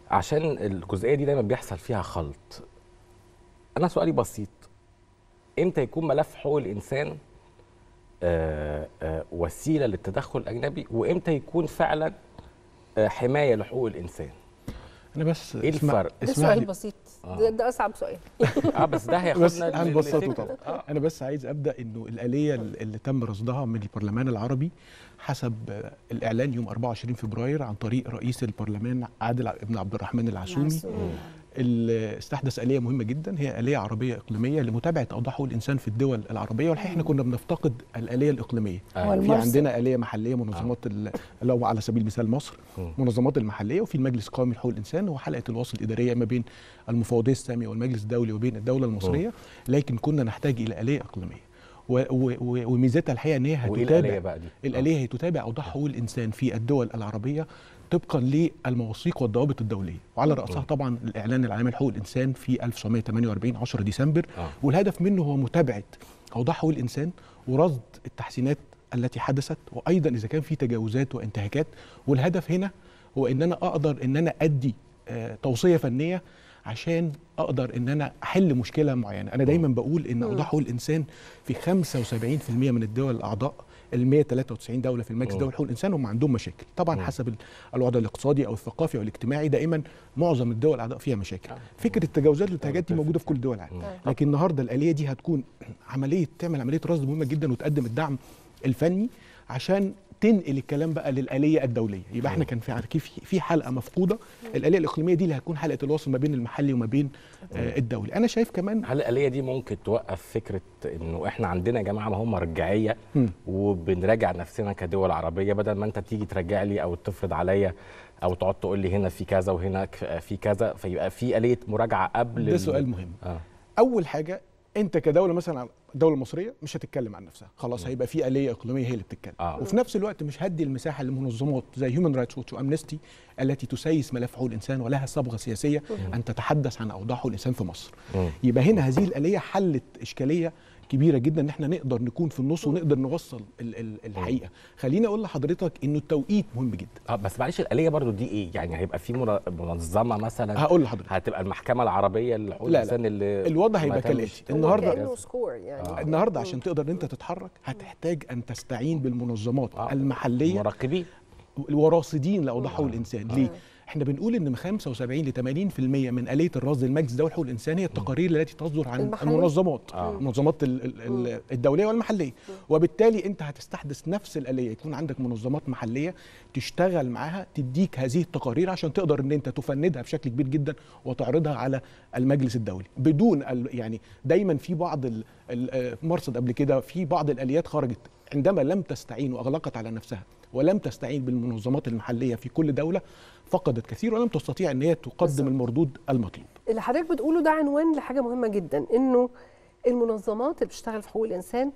عشان الجزئيه دي دايما بيحصل فيها خلط انا سؤالي بسيط امتى يكون ملف حقوق الانسان آه، آه، وسيله للتدخل الاجنبي وامتى يكون فعلا آه، حمايه لحقوق الانسان انا بس ايه اسمع- الفرق؟ ده اسمح سؤال لي بسيط آه. ده, ده اصعب سؤال اه بس ده بس هياخدنا هنبسطه لفكرة. طبعا آه. انا بس عايز ابدا انه الاليه اللي تم رصدها من البرلمان العربي حسب آه، الاعلان يوم 24 فبراير عن طريق رئيس البرلمان عادل بن عبد الرحمن العسومي اللي استحدث آلية مهمة جدا هي آلية عربية إقليمية لمتابعة أوضاع حقوق الإنسان في الدول العربية والحقيقة احنا كنا بنفتقد الآلية الإقليمية آه. في والمرسى. عندنا آلية محلية منظمات ال- اللي هو على سبيل المثال مصر مم. منظمات المحلية وفي المجلس القومي لحقوق الإنسان وحلقة الوصل الإدارية ما بين المفوضية السامية والمجلس الدولي وبين الدولة المصرية لكن كنا نحتاج إلى آلية إقليمية و- و- و- وميزتها الحقيقة إن هي وايه هتتابع الآلية بقى دي؟ الآلية هي تتابع أوضاع حقوق الإنسان في الدول العربية طبقا للمواثيق والضوابط الدولية وعلى رأسها طبعا الإعلان العالمي لحقوق الإنسان في 1948 10 ديسمبر آه. والهدف منه هو متابعة أوضاع حقوق الإنسان ورصد التحسينات التي حدثت وأيضا إذا كان في تجاوزات وانتهاكات والهدف هنا هو إن أنا أقدر إن أنا أدي آه، توصية فنية عشان اقدر ان انا احل مشكله معينه انا دايما بقول ان اوضاع حقوق الانسان في 75% من الدول الاعضاء ال 193 دوله في المجلس مم. الدولي لحقوق الانسان هم عندهم مشاكل طبعا مم. حسب ال- الوضع الاقتصادي او الثقافي او الاجتماعي دائما معظم الدول الاعضاء فيها مشاكل آه. فكره التجاوزات والانتهاكات دي متفق. موجوده في كل دول العالم مم. لكن النهارده الاليه دي هتكون عمليه تعمل عمليه رصد مهمه جدا وتقدم الدعم الفني عشان تنقل الكلام بقى للاليه الدوليه يبقى احنا كان في عارف- في في حلقه مفقوده الاليه الاقليميه دي اللي هتكون حلقه الوصل ما بين المحلي وما بين آه الدولي انا شايف كمان هل الآلية دي ممكن توقف فكرة إنه إحنا عندنا يا جماعة ما هم مرجعية مم. وبنراجع نفسنا كدول عربية بدل ما أنت تيجي ترجع لي أو تفرض عليا أو تقعد تقول لي هنا في كذا وهنا ك- في كذا فيبقى في آلية مراجعة قبل ده ال- سؤال مهم آه. اول حاجه انت كدوله مثلا الدوله المصريه مش هتتكلم عن نفسها خلاص هيبقى في اليه اقليميه هي اللي بتتكلم آه. وفي نفس الوقت مش هدي المساحه لمنظمات زي هيومن رايتس ووتش وامنستي التي تسيس ملف حقوق الانسان ولها صبغه سياسيه ان تتحدث عن اوضاع حقوق الانسان في مصر مم. يبقى هنا هذه الاليه حلت اشكاليه كبيره جدا ان احنا نقدر نكون في النص ونقدر نوصل ال- ال- الحقيقه خليني اقول لحضرتك انه التوقيت مهم جدا اه بس معلش الآلية برضو دي ايه؟ يعني هيبقى في مر- منظمة مثلا هقول لحضرتك هتبقى المحكمة العربية لحقوق لا، لا. الإنسان اللي الوضع ما هيبقى تمش- كالاتي هو النهارده كانه سكور يعني آه. النهارده عشان تقدر ان انت تتحرك هتحتاج ان تستعين بالمنظمات آه. المحليه مراقبين الوراصدين لاوضاع حقوق آه. الانسان ليه احنا بنقول ان من 75 ل 80% من اليه الرصد المجلس الدولي لحقوق الانسان هي التقارير التي تصدر عن المحلية. المنظمات آه. المنظمات ال- ال- ال- الدوليه والمحليه وبالتالي انت هتستحدث نفس الاليه يكون عندك منظمات محليه تشتغل معاها تديك هذه التقارير عشان تقدر ان انت تفندها بشكل كبير جدا وتعرضها على المجلس الدولي بدون ال- يعني دايما في بعض ال- ال- آه، مرصد قبل كده في بعض الاليات خرجت عندما لم تستعين واغلقت على نفسها ولم تستعين بالمنظمات المحليه في كل دوله فقدت كثير ولم تستطيع ان هي تقدم بالظبط. المردود المطلوب اللي حضرتك بتقوله ده عنوان لحاجه مهمه جدا انه المنظمات اللي بتشتغل في حقوق الانسان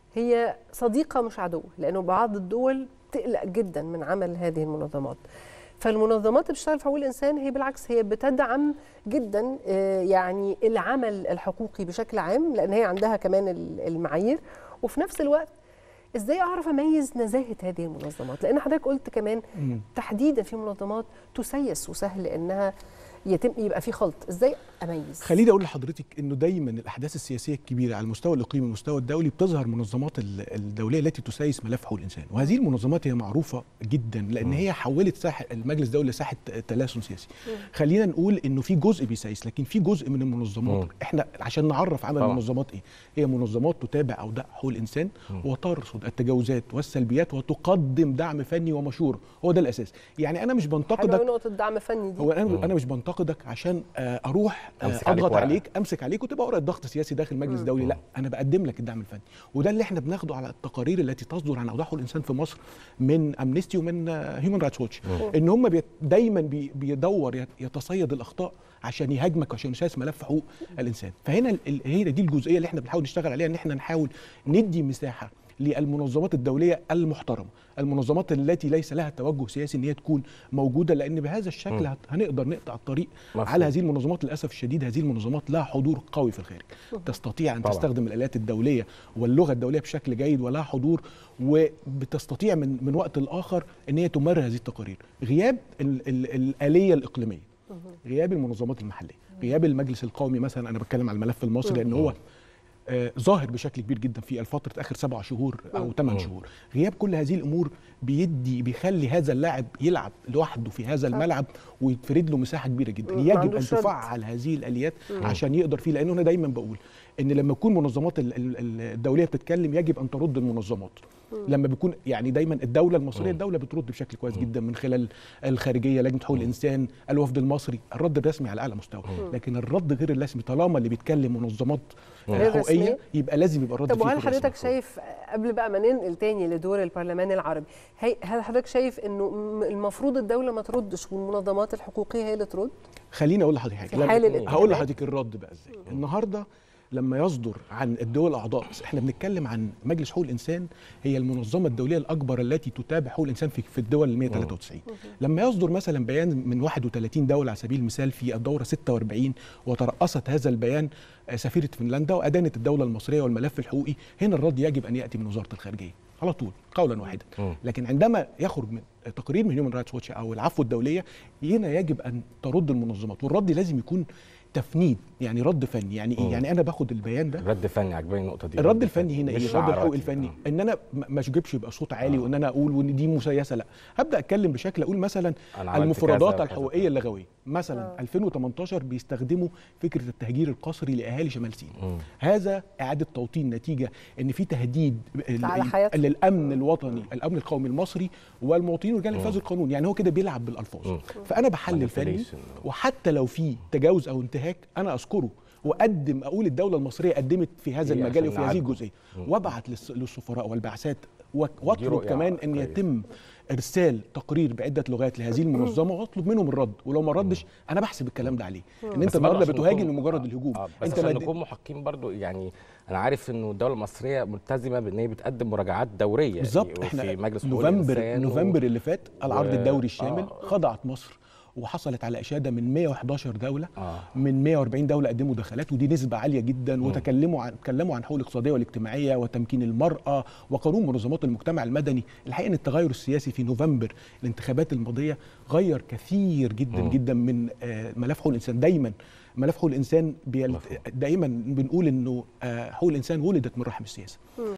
هي صديقه مش عدو لانه بعض الدول تقلق جدا من عمل هذه المنظمات فالمنظمات اللي بتشتغل في حقوق الانسان هي بالعكس هي بتدعم جدا آه، يعني العمل الحقوقي بشكل عام لان هي عندها كمان ال- المعايير وفي نفس الوقت ازاي اعرف اميز نزاهه هذه المنظمات لان حضرتك قلت كمان تحديدا في منظمات تسيس وسهل انها يتم يبقى في خلط ازاي اميز خليني اقول لحضرتك انه دايما الاحداث السياسيه الكبيره على المستوى الاقليمي والمستوى الدولي بتظهر منظمات ال- الدوليه التي تسيس ملف حقوق الانسان وهذه المنظمات هي معروفه جدا لان هي حولت ساحه المجلس الدولي لساحه تلاسن سياسي خلينا نقول انه في جزء بيسيس لكن في جزء من المنظمات مم. احنا عشان نعرف عمل طبعا. المنظمات ايه هي منظمات تتابع اوضاع حقوق الانسان وترصد التجاوزات والسلبيات وتقدم دعم فني ومشورة هو ده الاساس يعني انا مش حلوه بنتقدك أوي نقطه دعم فني دي هو انا مم. انا مش بنتقدك عشان آه، اروح آه، أمسك عليك اضغط ورقة. عليك امسك عليك وتبقى ورقه ضغط سياسي داخل المجلس الدولي لا انا بقدم لك الدعم الفني وده اللي احنا بناخده على التقارير التي تصدر عن اوضاع حقوق الانسان في مصر من امنستي ومن هيومن رايتس ووتش ان هم بيت دايما بي بيدور يت- يتصيد الاخطاء عشان يهاجمك عشان يساس ملف حقوق الانسان فهنا ال- ال- هي دي الجزئيه اللي احنا بنحاول نشتغل عليها ان احنا نحاول ندي مساحه للمنظمات الدوليه المحترمه المنظمات التي ليس لها توجه سياسي ان هي تكون موجوده لان بهذا الشكل مم. هت- هنقدر نقطع الطريق مفهوم. على هذه المنظمات للاسف الشديد هذه المنظمات لها حضور قوي في الخارج تستطيع ان طبعا. تستخدم الالات الدوليه واللغه الدوليه بشكل جيد ولها حضور وبتستطيع من من وقت لاخر ان هي تمرر هذه التقارير غياب ال ال الاليه الاقليميه غياب المنظمات المحليه غياب المجلس القومي مثلا انا بتكلم على الملف المصري لان هو آه، ظاهر بشكل كبير جدا في الفترة آخر سبع شهور أو ثمان شهور غياب كل هذه الأمور بيدي بيخلي هذا اللاعب يلعب لوحده في هذا الملعب ويتفرد له مساحة كبيرة جدا ما يجب أن عندوش رد. تفعل هذه الآليات عشان يقدر فيه لأنه أنا دايما بقول إن لما تكون منظمات ال- ال- ال- الدولية بتتكلم يجب أن ترد المنظمات لما بيكون يعني دايما الدولة المصرية الدولة بترد بشكل كويس جدا من خلال الخارجية لجنة حقوق الإنسان الوفد المصري الرد الرسمي على أعلى مستوى لكن الرد غير الرسمي طالما اللي بيتكلم منظمات غير حقوقيه رسمية. يبقى لازم يبقى الرد طب فيه وهل يكون رسمي. حضرتك شايف قبل بقى ما ننقل تاني لدور البرلمان العربي هي هل حضرتك شايف انه م- المفروض الدوله ما تردش والمنظمات الحقوقيه هي اللي ترد خليني اقول لحضرتك حاجه في لما- حال الاتهامات؟ هقول لحضرتك الرد بقى ازاي النهارده لما يصدر عن الدول الاعضاء احنا بنتكلم عن مجلس حقوق الانسان هي المنظمه الدوليه الاكبر التي تتابع حقوق الانسان في في الدول ال 193 لما يصدر مثلا بيان من 31 دوله على سبيل المثال في الدوره 46 وترأست هذا البيان آه، سفيره فنلندا وادانت الدوله المصريه والملف الحقوقي هنا الرد يجب ان ياتي من وزاره الخارجيه على طول قولا واحدا لكن عندما يخرج من تقرير من هيومن رايتس واتش او العفو الدوليه هنا يجب ان ترد المنظمات والرد لازم يكون تفنيد يعني رد فني يعني ايه يعني انا باخد البيان ده رد فني عجباني النقطه دي الرد الفني هنا ايه مش الرد الحقوقي شعاراتي. الفني آه. ان انا م- ما اشجبش يبقى صوت عالي وان انا اقول وان دي مسيسه لا هبدا اتكلم بشكل اقول مثلا أنا عملت المفردات كذا الحقوقيه وكذا. اللغويه مثلا 2018 بيستخدموا فكره التهجير القسري لاهالي شمال سيناء هذا اعاده توطين نتيجه ان في تهديد ال- على حياتهم. للامن الوطني الامن القومي المصري والمواطنين ورجال الانفاذ القانون يعني هو كده بيلعب بالالفاظ فانا بحلل فني Manipulation. وحتى لو في تجاوز او انتهاك انا اذكره واقدم اقول الدوله المصريه قدمت في هذا إيه المجال عشان وفي هذه نعالجه. الجزئيه وابعت للس- للسفراء والبعثات و- واطلب رؤية كمان ان كويسة. يتم ارسال تقرير بعده لغات لهذه المنظمه واطلب منهم الرد ولو ما ردش انا بحسب الكلام ده عليه ان انت بس برضه النهارده عشان بتهاجم نكون- لمجرد آه، الهجوم آه بس انت عشان ما نكون محقين برضو يعني انا عارف انه الدوله المصريه ملتزمه بان هي بتقدم مراجعات دوريه بالظبط في احنا مجلس حقوق نوفمبر الإنسان و- نوفمبر اللي فات العرض و- الدوري الشامل آه. خضعت مصر وحصلت على اشاده من 111 دوله آه. من 140 دوله قدموا دخلات ودي نسبه عاليه جدا وتكلموا عن اتكلموا عن حقوق الاقتصاديه والاجتماعيه وتمكين المراه وقانون منظمات المجتمع المدني الحقيقه ان التغير السياسي في نوفمبر الانتخابات الماضيه غير كثير جدا جدا من آه، ملف حقوق الانسان دايما ملف حقوق الانسان بيل... مفهوم. دايما بنقول انه آه، حقوق الانسان ولدت من رحم السياسه